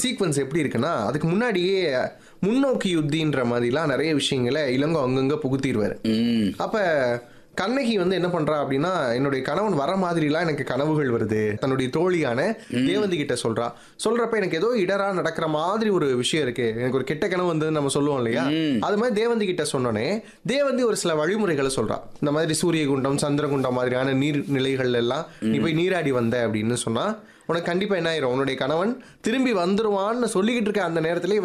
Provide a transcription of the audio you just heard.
sequence எப்படி இருக்குன்னா அதுக்கு முன்னாடியே முன்னோக்கி யுத்தின்ற மாதிரிலாம் நிறைய விஷயங்களை இளங்கோ அங்கங்க புகுத்திடுவாரு ம் அப்ப கண்ணகி வந்து என்ன பண்றா அப்படின்னா என்னுடைய கணவன் வர மாதிரிலாம் எனக்கு கனவுகள் வருது தன்னுடைய தோழியான தேவந்தி கிட்ட சொல்றா சொல்றப்ப எனக்கு ஏதோ இடரா நடக்கிற மாதிரி ஒரு விஷயம் இருக்கு எனக்கு ஒரு கெட்ட கனவு வந்து நம்ம சொல்லுவோம் இல்லையா அது மாதிரி தேவந்தி கிட்ட சொன்னோனே தேவந்தி ஒரு சில வழிமுறைகளை சொல்றா இந்த மாதிரி சூரியகுண்டம் சந்திரகுண்டம் மாதிரியான நீர் நிலைகள் எல்லாம் நீ போய் நீராடி வந்த அப்படின்னு சொன்னா உனக்கு கண்டிப்பா என்ன ஆயிரும் உன்னுடைய கணவன் திரும்பி வந்துருவான்னு சொல்லிக்கிட்டு இருக்க அந்த நேரத்திலே இவ